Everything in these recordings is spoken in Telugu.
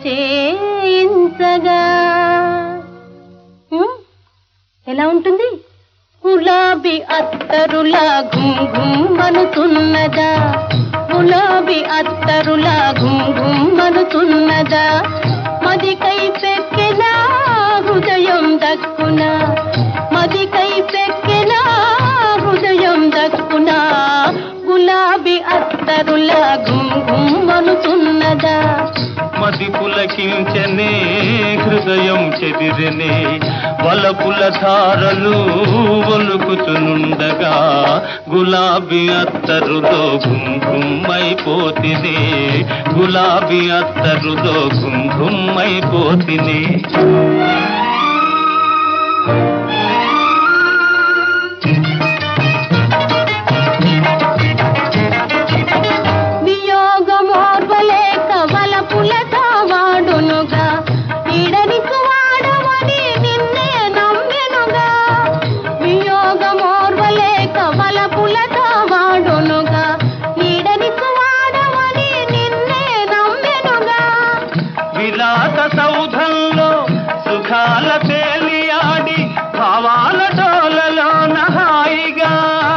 చేయించగా హ్మ్? ఎలా ఉంటుంది గులాబీ అత్తరులా ఘుమ్ ఘుమ్ అనుతున్నదా గులాబీ అత్తరులా ఘుమ్ ఘుమ్ అనుతున్నదా మదికై పెక్కెనా హృదయం దక్కునా మదికై పెక్కెనా హృదయం దక్కునా గులాబీ అత్తరులా ఘుమ్ ఘుమ్ అనుతున్నదా మది పులకించనే హృదయం చెదిరనే వలపుల ధారలు ఒలుకుతునుండగా గులాబీ అత్తరులో గుమ్ గుమ్మైపోతినే గులాబీ అత్తరులో గుమ్ గుమ్మైపోతినే వియోగమోర్వలేక వలపులతో వాడునుగా ఈడనికి వాడమని నిన్నే నమ్మెనుగా వియోగమోర్వలేక వలపులతో వాడునుగా ఈడనికి వాడమని నిన్నే నమ్మెనుగా విలాస సౌధంలో సుఖాల తేలియాడి భావాల డోలలోన హాయిగా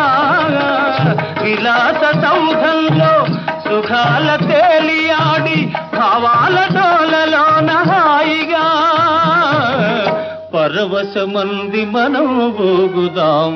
విలాస సౌధంలో సుఖాల తేలియాడి భావాల డోలలోన హాయిగా పరవశమంది మనం ఊగుదాం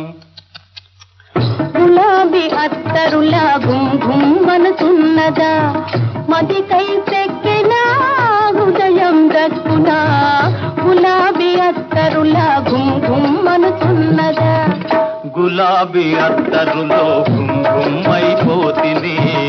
గులాబీ అత్తరులా గుమ్ గుమ్ అనుతున్నదా మదికై పెక్కెనా హృదయం దక్కునా గులాబీ అత్తరులా గుమ్ గుమ్ అనుతున్నదా గులాబీ అత్తరులో గుమ్ గుమ్మైపోతిని